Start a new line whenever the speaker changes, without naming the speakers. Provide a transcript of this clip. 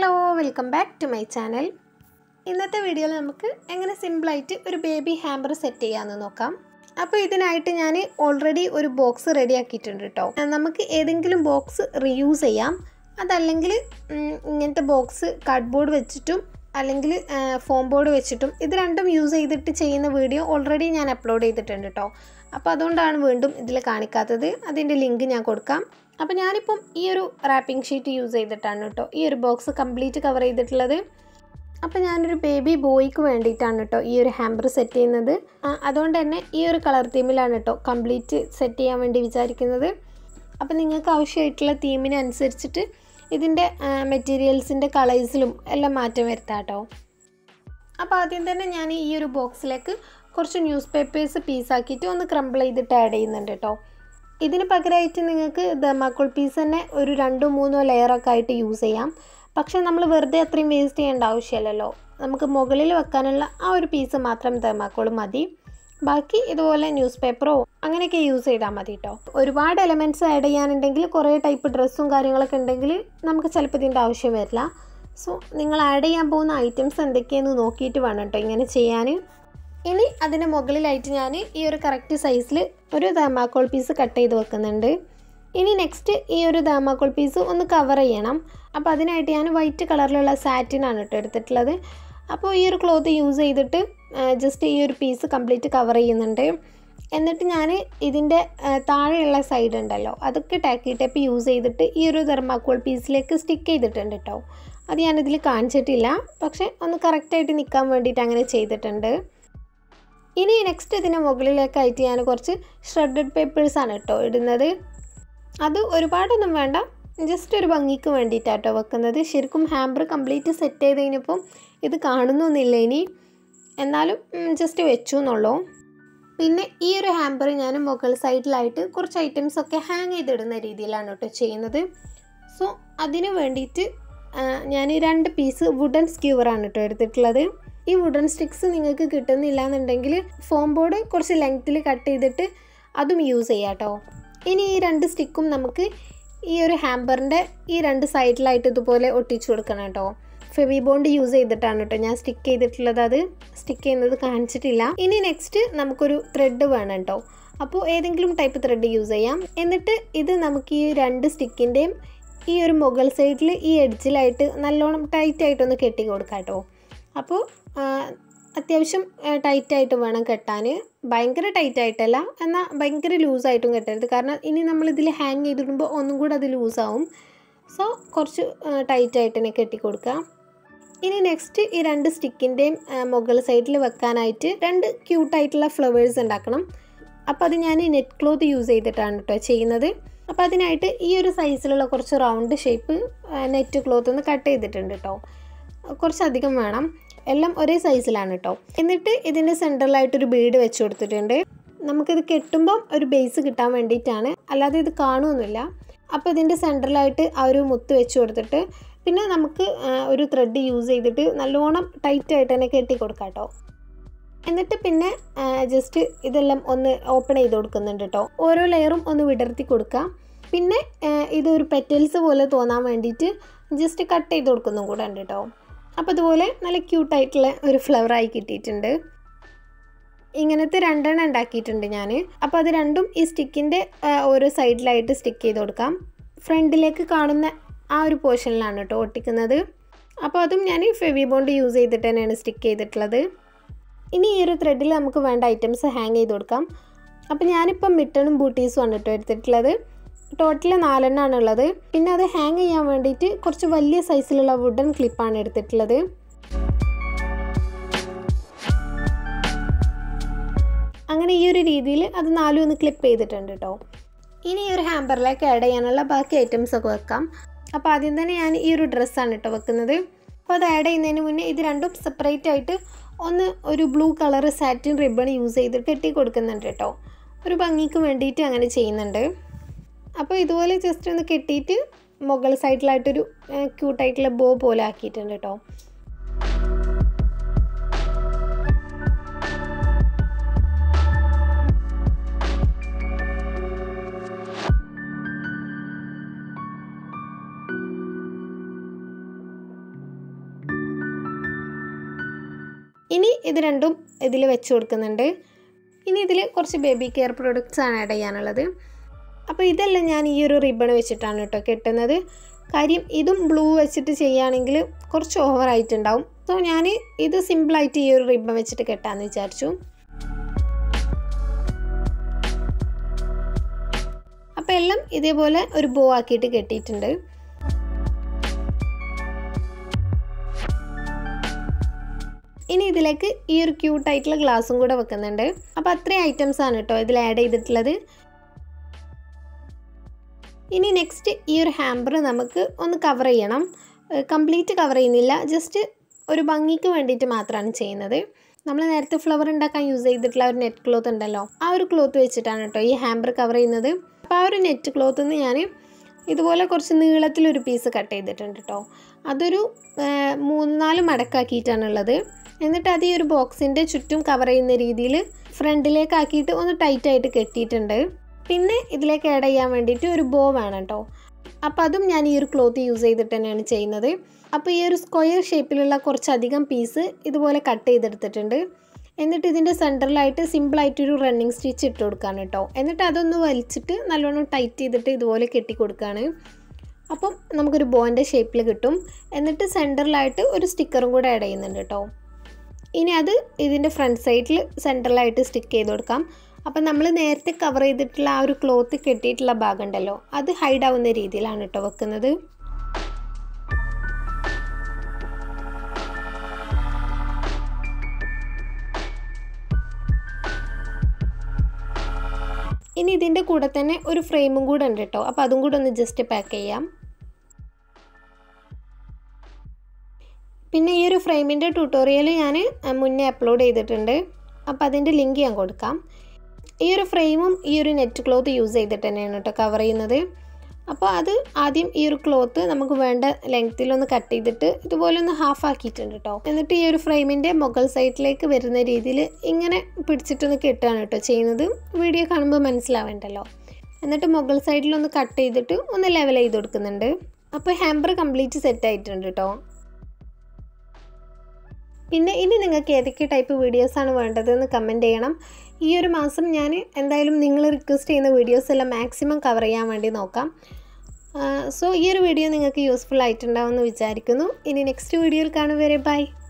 hello welcome back to my channel ഇന്നത്തെ വീഡിയോയിൽ നമുക്ക് എങ്ങനെ സിമ്പിളായിട്ട് ഒരു ബേബി ഹാമ്പർ സെറ്റ് ചെയ്യാമെന്ന് നോക്കാം അപ്പോൾ ഇതിനായിട്ട് ഞാൻ ഓൾറെഡി ഒരു ബോക്സ് റെഡി ആക്കിയിട്ടുണ്ട് കേട്ടോ നമുക്ക് ഏതെങ്കിലും ബോക്സ് റീയൂസ് ചെയ്യാം അതല്ലെങ്കിൽ ഉം, ഇങ്ങനത്തെ ബോക്സ് കാർഡ്ബോർഡ് വെച്ചിട്ടും അല്ലെങ്കിൽ ഫോം ബോർഡ് വെച്ചിട്ടും ഇത് രണ്ടും യൂസ് ചെയ്തിട്ട് ചെയ്യുന്ന വീഡിയോ ഓൾറെഡി ഞാൻ അപ്ലോഡ് ചെയ്തിട്ടുണ്ട് കേട്ടോ അപ്പോൾ അതുകൊണ്ടാണ് വീണ്ടും ഇതിൽ കാണിക്കാത്തത് അതിൻ്റെ ലിങ്ക് ഞാൻ കൊടുക്കാം അപ്പോൾ ഞാനിപ്പം ഈ ഒരു റാപ്പിംഗ് ഷീറ്റ് യൂസ് ചെയ്തിട്ടാണ് കേട്ടോ ഈ ഒരു ബോക്സ് കംപ്ലീറ്റ് കവർ ചെയ്തിട്ടുള്ളത് അപ്പോൾ ഞാനൊരു ബേബി ബോയ്ക്ക് വേണ്ടിയിട്ടാണ് കേട്ടോ ഈ ഒരു ഹാമ്പർ സെറ്റ് ചെയ്യുന്നത് ആ, അതുകൊണ്ട് തന്നെ ഈ ഒരു കളർ തീമിലാണ് കേട്ടോ കംപ്ലീറ്റ് സെറ്റ് ചെയ്യാൻ വേണ്ടി വിചാരിക്കുന്നത് അപ്പോൾ നിങ്ങൾക്ക് ആവശ്യമായിട്ടുള്ള തീമിനനുസരിച്ചിട്ട് ഇതിൻ്റെ മെറ്റീരിയൽസിൻ്റെ കളേഴ്സിലും എല്ലാം മാറ്റം വരുത്താം കേട്ടോ അപ്പോൾ ആദ്യം തന്നെ ഞാൻ ഈ ഒരു ബോക്സിലേക്ക് കുറച്ച് ന്യൂസ് പേപ്പേഴ്സ് പീസാക്കിയിട്ട് ഒന്ന് ക്രംബിൾ ചെയ്തിട്ട് ആഡ് ചെയ്യുന്നുണ്ട് കേട്ടോ ഇതിന് പകരമായിട്ട് നിങ്ങൾക്ക് ദമാക്കോൾ പീസ് തന്നെ ഒരു രണ്ടോ മൂന്നോ ലെയറൊക്കെ ആയിട്ട് യൂസ് ചെയ്യാം പക്ഷേ നമ്മൾ വെറുതെ അത്രയും വേസ്റ്റ് ചെയ്യേണ്ട ആവശ്യമില്ലല്ലോ നമുക്ക് മുകളിൽ വെക്കാനുള്ള ആ ഒരു പീസ് മാത്രം ദമാക്കോൾ മതി ബാക്കി ഇതുപോലെ ന്യൂസ് പേപ്പറോ അങ്ങനെയൊക്കെ യൂസ് ചെയ്താൽ മതി കേട്ടോ ഒരുപാട് എലമെൻറ്റ്സ് ആഡ് ചെയ്യാനുണ്ടെങ്കിൽ കുറേ ടൈപ്പ് ഡ്രസ്സും കാര്യങ്ങളൊക്കെ ഉണ്ടെങ്കിൽ നമുക്ക് ചിലപ്പോൾ ഇതിൻ്റെ ആവശ്യം വരില്ല സോ നിങ്ങൾ ആഡ് ചെയ്യാൻ പോകുന്ന ഐറ്റംസ് എന്തൊക്കെയെന്ന് നോക്കിയിട്ട് വേണം കേട്ടോ ഇങ്ങനെ ചെയ്യാൻ ഇനി അതിന് മുകളിലായിട്ട് ഞാൻ ഈ ഒരു കറക്റ്റ് സൈസിൽ ഒരു ദാമാക്കോൾ പീസ് കട്ട് ചെയ്ത് വെക്കുന്നുണ്ട് ഇനി നെക്സ്റ്റ് ഈ ഒരു ദാമാക്കോൾ പീസ് ഒന്ന് കവർ ചെയ്യണം അപ്പോൾ അതിനായിട്ട് ഞാൻ വൈറ്റ് കളറിലുള്ള സാറ്റിനാണ് കേട്ടോ എടുത്തിട്ടുള്ളത് അപ്പോൾ ഈ ഒരു ക്ലോത്ത് യൂസ് ചെയ്തിട്ട് ജസ്റ്റ് ഈ ഒരു പീസ് കംപ്ലീറ്റ് കവർ ചെയ്യുന്നുണ്ട് എന്നിട്ട് ഞാൻ ഇതിൻ്റെ താഴെയുള്ള സൈഡ് ഉണ്ടല്ലോ അതൊക്കെ ടാക്കി ടേപ്പ് യൂസ് ചെയ്തിട്ട് ഈ ഒരു തെർമാക്കോൾ പീസിലേക്ക് സ്റ്റിക്ക് ചെയ്തിട്ടുണ്ട് കേട്ടോ അത് ഞാനിതിൽ കാണിച്ചിട്ടില്ല പക്ഷേ ഒന്ന് കറക്റ്റായിട്ട് നിൽക്കാൻ വേണ്ടിയിട്ട് അങ്ങനെ ചെയ്തിട്ടുണ്ട് ഇനി നെക്സ്റ്റ് ഇതിന് മുകളിലേക്കായിട്ട് ഞാൻ കുറച്ച് ഷ്രെഡഡ് പേപ്പേഴ്സാണ് കേട്ടോ ഇടുന്നത് അത് ഒരുപാടൊന്നും വേണ്ട ജസ്റ്റ് ഒരു ഭംഗിക്ക് വേണ്ടിയിട്ടാട്ടോ വെക്കുന്നത് ശരിക്കും ഹാമ്പർ കംപ്ലീറ്റ് സെറ്റ് ചെയ്ത് കഴിഞ്ഞപ്പം ഇത് കാണുന്നൊന്നുമില്ല ഇനി എന്നാലും ജസ്റ്റ് വെച്ചു എന്നുള്ളൂ പിന്നെ ഈ ഒരു ഹാമ്പർ ഞാൻ മുകൾ സൈഡിലായിട്ട് കുറച്ച് ഐറ്റംസ് ഒക്കെ ഹാങ് ചെയ്തിടുന്ന രീതിയിലാണ് കേട്ടോ ചെയ്യുന്നത് സോ അതിന് വേണ്ടിയിട്ട് ഞാൻ രണ്ട് പീസ് വുഡൻ സ്ക്യൂവറാണ് കേട്ടോ എടുത്തിട്ടുള്ളത് ഈ വുഡൻ സ്റ്റിക്സ് നിങ്ങൾക്ക് കിട്ടുന്നില്ല എന്നുണ്ടെങ്കിൽ ഫോം ബോർഡ് കുറച്ച് ലെങ്ത്തിൽ കട്ട് ചെയ്തിട്ട് അതും യൂസ് ചെയ്യാം കേട്ടോ ഇനി ഈ രണ്ട് സ്റ്റിക്കും നമുക്ക് ഈ ഒരു ഹാമ്പറിൻ്റെ ഈ രണ്ട് സൈഡിലായിട്ട് ഇതുപോലെ ഒട്ടിച്ചു കൊടുക്കണം കേട്ടോ ഫെവി ബോണ്ട് യൂസ് ചെയ്തിട്ടാണ് കേട്ടോ ഞാൻ സ്റ്റിക്ക് ചെയ്തിട്ടുള്ളത് അത് സ്റ്റിക്ക് ചെയ്യുന്നത് കാണിച്ചിട്ടില്ല ഇനി നെക്സ്റ്റ് നമുക്കൊരു ത്രെഡ് വേണം കേട്ടോ അപ്പോൾ ഏതെങ്കിലും ടൈപ്പ് ത്രെഡ് യൂസ് ചെയ്യാം എന്നിട്ട് ഇത് നമുക്ക് ഈ രണ്ട് സ്റ്റിക്കിൻ്റെയും ഈ ഒരു മുകൾ സൈഡിൽ ഈ എഡ്ജിലായിട്ട് നല്ലോണം ടൈറ്റ് ആയിട്ടൊന്ന് കെട്ടി കൊടുക്കാം കേട്ടോ അപ്പോൾ ആ, അത്യാവശ്യം ടൈറ്റായിട്ട് വേണം കെട്ടാൻ ഭയങ്കര ടൈറ്റ് ആയിട്ടല്ല എന്നാൽ ഭയങ്കര ലൂസായിട്ടും കെട്ടരുത് കാരണം ഇനി നമ്മളിതിൽ ഹാങ് ചെയ്തിടുമ്പോൾ ഒന്നും കൂടെ അത് ലൂസാവും സോ കുറച്ച് ടൈറ്റായിട്ട് തന്നെ കെട്ടി കൊടുക്കുക ഇനി നെക്സ്റ്റ് ഈ രണ്ട് സ്റ്റിക്കിൻ്റെയും മുകൾ സൈഡിൽ വെക്കാനായിട്ട് രണ്ട് ക്യൂട്ടായിട്ടുള്ള ഫ്ലവേഴ്സ് ഉണ്ടാക്കണം അപ്പോൾ അത് ഞാൻ നെറ്റ് ക്ലോത്ത് യൂസ് ചെയ്തിട്ടാണ് കേട്ടോ ചെയ്യുന്നത് അപ്പോൾ അതിനായിട്ട് ഈ ഒരു സൈസിലുള്ള കുറച്ച് റൗണ്ട് ഷേപ്പ് നെറ്റ് ക്ലോത്ത് ഒന്ന് കട്ട് ചെയ്തിട്ടുണ്ട് കേട്ടോ കുറച്ചധികം വേണം എല്ലാം ഒരേ സൈസിലാണ് കേട്ടോ എന്നിട്ട് ഇതിൻ്റെ സെൻറ്ററിലായിട്ടൊരു ബീഡ് വെച്ച് കൊടുത്തിട്ടുണ്ട് നമുക്കിത് കെട്ടുമ്പം ഒരു ബേസ് കിട്ടാൻ വേണ്ടിയിട്ടാണ് അല്ലാതെ ഇത് കാണുമൊന്നുമില്ല അപ്പോൾ ഇതിൻ്റെ സെൻറ്ററിലായിട്ട് ആ ഒരു മുത്ത് വെച്ച് കൊടുത്തിട്ട് പിന്നെ നമുക്ക് ആ, ഒരു ത്രെഡ് യൂസ് ചെയ്തിട്ട് നല്ലോണം ടൈറ്റായിട്ട് തന്നെ കെട്ടി കൊടുക്കാം കേട്ടോ എന്നിട്ട് പിന്നെ ജസ്റ്റ് ഇതെല്ലാം ഒന്ന് ഓപ്പൺ ചെയ്ത് കൊടുക്കുന്നുണ്ട് കേട്ടോ ഓരോ ലെയറും ഒന്ന് വിടർത്തി കൊടുക്കാം പിന്നെ ആ, ഇതൊരു പെറ്റൽസ് പോലെ തോന്നാൻ വേണ്ടിയിട്ട് ജസ്റ്റ് കട്ട് ചെയ്ത് കൊടുക്കുന്നതും കൂടെ ഉണ്ട് കേട്ടോ അപ്പോൾ ഇതുപോലെ നല്ല ക്യൂട്ടായിട്ടുള്ള ഒരു ഫ്ലവറായി കിട്ടിയിട്ടുണ്ട് ഇങ്ങനത്തെ രണ്ടെണ്ണം ഉണ്ടാക്കിയിട്ടുണ്ട് ഞാൻ അപ്പോൾ അത് രണ്ടും ഈ സ്റ്റിക്കിൻ്റെ ഓരോ സൈഡിലായിട്ട് സ്റ്റിക്ക് ചെയ്ത് കൊടുക്കാം ഫ്രണ്ടിലേക്ക് കാണുന്ന ആ ഒരു പോർഷനിലാണ് കേട്ടോ ഒട്ടിക്കുന്നത് അപ്പോൾ അതും ഞാൻ ഫെവി ബോണ്ട് യൂസ് ചെയ്തിട്ട് തന്നെയാണ് സ്റ്റിക്ക് ചെയ്തിട്ടുള്ളത് ഇനി ഈ ഒരു ത്രെഡിൽ നമുക്ക് വേണ്ട ഐറ്റംസ് ഹാങ് ചെയ്ത് കൊടുക്കാം അപ്പോൾ ഞാനിപ്പം മിട്ടണും ബൂട്ടീസും ആണ് കേട്ടോ എടുത്തിട്ടുള്ളത് ടോട്ടൽ നാലെണ്ണമാണ് ഉള്ളത് പിന്നെ അത് ഹാങ് ചെയ്യാൻ വേണ്ടിയിട്ട് കുറച്ച് വലിയ സൈസിലുള്ള വുഡൻ ക്ലിപ്പാണ് എടുത്തിട്ടുള്ളത് അങ്ങനെ ഈ ഒരു രീതിയിൽ അത് നാലും ഒന്ന് ക്ലിപ്പ് ചെയ്തിട്ടുണ്ട് കേട്ടോ ഇനി ഈ ഒരു ഹാമ്പറിലേക്ക് ആഡ് ചെയ്യാനുള്ള ബാക്കി ഐറ്റംസ് ഒക്കെ വെക്കാം അപ്പോൾ ആദ്യം തന്നെ ഞാൻ ഈ ഒരു ഡ്രസ്സാണ് കേട്ടോ വെക്കുന്നത് അപ്പോൾ അത് ആഡ് ചെയ്യുന്നതിന് മുന്നേ ഇത് രണ്ടും സെപ്പറേറ്റ് ആയിട്ട് ഒന്ന് ഒരു blue colour satin ribbon use ചെയ്ത് കെട്ടി കൊടുക്കുന്നുണ്ട് കേട്ടോ ഒരു ഭംഗിക്ക് വേണ്ടിയിട്ട് അങ്ങനെ ചെയ്യുന്നുണ്ട് അപ്പോൾ ഇതുപോലെ ജസ്റ്റ് ഒന്ന് കെട്ടിയിട്ട് മുകൾ സൈഡിലായിട്ടൊരു ക്യൂട്ടായിട്ടുള്ള ബോ പോലെ ആക്കിയിട്ടുണ്ട് കേട്ടോ ഇനി ഇത് രണ്ടും ഇതിൽ വെച്ച് കൊടുക്കുന്നുണ്ട് ഇനി ഇതിൽ കുറച്ച് ബേബി കെയർ പ്രൊഡക്ട്സ് ആണ് ആഡ് ചെയ്യാനുള്ളത് അപ്പോൾ ഇതെല്ലാം ഞാൻ ഈ ഒരു റിബൺ വെച്ചിട്ടാണ് കേട്ടോ കെട്ടുന്നത് കാര്യം ഇതും ബ്ലൂ വെച്ചിട്ട് ചെയ്യുകയാണെങ്കിൽ കുറച്ച് ഓവറായിട്ടുണ്ടാവും സോ ഞാൻ ഇത് സിമ്പിളായിട്ട് ഈ ഒരു റിബൺ വെച്ചിട്ട് കെട്ടാമെന്ന് വിചാരിച്ചു അപ്പോൾ എല്ലാം ഇതേപോലെ ഒരു ബോ ആക്കിയിട്ട് കെട്ടിയിട്ടുണ്ട് ഇനി ഇതിലേക്ക് ഈ ഒരു ക്യൂട്ടായിട്ടുള്ള ഗ്ലാസും കൂടെ വെക്കുന്നുണ്ട് അപ്പോൾ അത്രയും ഐറ്റംസ് ആണ് കേട്ടോ ഇതിൽ ആഡ് ചെയ്തിട്ടുള്ളത് ഇനി നെക്സ്റ്റ് ഈ ഒരു ഹാമ്പർ നമുക്ക് ഒന്ന് കവർ ചെയ്യണം കംപ്ലീറ്റ് കവർ ചെയ്യുന്നില്ല ജസ്റ്റ് ഒരു ഭംഗിക്ക് വേണ്ടിയിട്ട് മാത്രമാണ് ചെയ്യുന്നത് നമ്മൾ നേരത്തെ ഫ്ലവർ ഉണ്ടാക്കാൻ യൂസ് ചെയ്തിട്ടുള്ള ഒരു നെറ്റ് ക്ലോത്ത് ഉണ്ടല്ലോ ആ ഒരു ക്ലോത്ത് വെച്ചിട്ടാണ് കേട്ടോ ഈ ഹാമ്പർ കവർ ചെയ്യുന്നത് അപ്പോൾ ആ ഒരു നെറ്റ് ക്ലോത്തിൽ നിന്ന് ഞാൻ ഇതുപോലെ കുറച്ച് നീളത്തിലൊരു പീസ് കട്ട് ചെയ്തിട്ടുണ്ട് കേട്ടോ അതൊരു മൂന്ന് നാല് മടക്കാക്കിയിട്ടാണുള്ളത് എന്നിട്ട് അത് ഈ ഒരു ബോക്സിൻ്റെ ചുറ്റും കവർ ചെയ്യുന്ന രീതിയിൽ ഫ്രണ്ടിലേക്ക് ആക്കിയിട്ട് ഒന്ന് ടൈറ്റായിട്ട് കെട്ടിയിട്ടുണ്ട് പിന്നെ ഇതിലേക്ക് ആഡ് ചെയ്യാൻ വേണ്ടിയിട്ട് ഒരു ബോ വേണം കേട്ടോ അപ്പോൾ അതും ഞാൻ ഈ ഒരു ക്ലോത്ത് യൂസ് ചെയ്തിട്ട് തന്നെയാണ് ചെയ്യുന്നത് അപ്പോൾ ഈ ഒരു സ്ക്വയർ ഷേപ്പിലുള്ള കുറച്ചധികം പീസ് ഇതുപോലെ കട്ട് ചെയ്തെടുത്തിട്ടുണ്ട് എന്നിട്ട് ഇതിൻ്റെ സെൻറ്ററിലായിട്ട് സിമ്പിളായിട്ടൊരു റണ്ണിങ് സ്റ്റിച്ച് ഇട്ട് കൊടുക്കുകയാണ് കേട്ടോ എന്നിട്ട് അതൊന്ന് വലിച്ചിട്ട് നല്ലോണം ടൈറ്റ് ചെയ്തിട്ട് ഇതുപോലെ കെട്ടി കൊടുക്കുകയാണ് അപ്പം നമുക്കൊരു ബോൻ്റെ ഷേപ്പിൽ കിട്ടും എന്നിട്ട് സെൻറ്ററിലായിട്ട് ഒരു സ്റ്റിക്കറും കൂടെ ആഡ് ചെയ്യുന്നുണ്ട് കേട്ടോ ഇനി അത് ഇതിൻ്റെ ഫ്രണ്ട് സൈഡിൽ സെൻറ്ററിലായിട്ട് സ്റ്റിക്ക് ചെയ്ത് കൊടുക്കാം അപ്പം നമ്മൾ നേരത്തെ കവർ ചെയ്തിട്ടുള്ള ആ ഒരു ക്ലോത്ത് കെട്ടിയിട്ടുള്ള ഭാഗം ഉണ്ടല്ലോ അത് ഹൈഡ് ആവുന്ന രീതിയിലാണ് കേട്ടോ വെക്കുന്നത് ഇനി ഇതിൻ്റെ കൂടെ തന്നെ ഒരു ഫ്രെയിമും കൂടെ ഉണ്ട് കേട്ടോ അപ്പോൾ അതും കൂടെ ഒന്ന് ജസ്റ്റ് പാക്ക് ചെയ്യാം പിന്നെ ഈ ഒരു ഫ്രെയിമിൻ്റെ ട്യൂട്ടോറിയൽ ഞാൻ മുന്നേ അപ്ലോഡ് ചെയ്തിട്ടുണ്ട് അപ്പോൾ അതിൻ്റെ ലിങ്ക് ഞാൻ കൊടുക്കാം ഈ ഒരു ഫ്രെയിമും ഈ ഒരു നെറ്റ് ക്ലോത്ത് യൂസ് ചെയ്തിട്ട് തന്നെയാണ് കേട്ടോ കവർ ചെയ്യുന്നത് അപ്പോൾ അത് ആദ്യം ഈ ഒരു ക്ലോത്ത് നമുക്ക് വേണ്ട ലെങ്ത്തിലൊന്ന് കട്ട് ചെയ്തിട്ട് ഇതുപോലെ ഒന്ന് ഹാഫ് ആക്കിയിട്ടുണ്ട് കേട്ടോ എന്നിട്ട് ഈ ഒരു ഫ്രെയിമിൻ്റെ മുകൾ സൈഡിലേക്ക് വരുന്ന രീതിയിൽ ഇങ്ങനെ പിടിച്ചിട്ടൊന്ന് കെട്ടുകയാണ് കേട്ടോ ചെയ്യുന്നത് വീഡിയോ കാണുമ്പോൾ മനസ്സിലാവേണ്ടല്ലോ എന്നിട്ട് മുകൾ സൈഡിലൊന്ന് കട്ട് ചെയ്തിട്ട് ഒന്ന് ലെവൽ ചെയ്ത് കൊടുക്കുന്നുണ്ട് അപ്പോൾ ഹാമ്പർ കംപ്ലീറ്റ് സെറ്റ് ആയിട്ടുണ്ട് കേട്ടോ പിന്നെ ഇനി നിങ്ങൾക്ക് ഏതൊക്കെ ടൈപ്പ് വീഡിയോസാണ് വേണ്ടതെന്ന് കമൻറ്റ് ചെയ്യണം ഈ ഒരു മാസം ഞാൻ എന്തായാലും നിങ്ങൾ റിക്വസ്റ്റ് ചെയ്യുന്ന വീഡിയോസ് എല്ലാം മാക്സിമം കവർ ചെയ്യാൻ വേണ്ടി നോക്കാം സോ ഈ ഒരു വീഡിയോ നിങ്ങൾക്ക് യൂസ്ഫുൾ ആയിട്ടുണ്ടാവുമെന്ന് വിചാരിക്കുന്നു ഇനി നെക്സ്റ്റ് വീഡിയോയിൽ കാണും വരെ ബൈ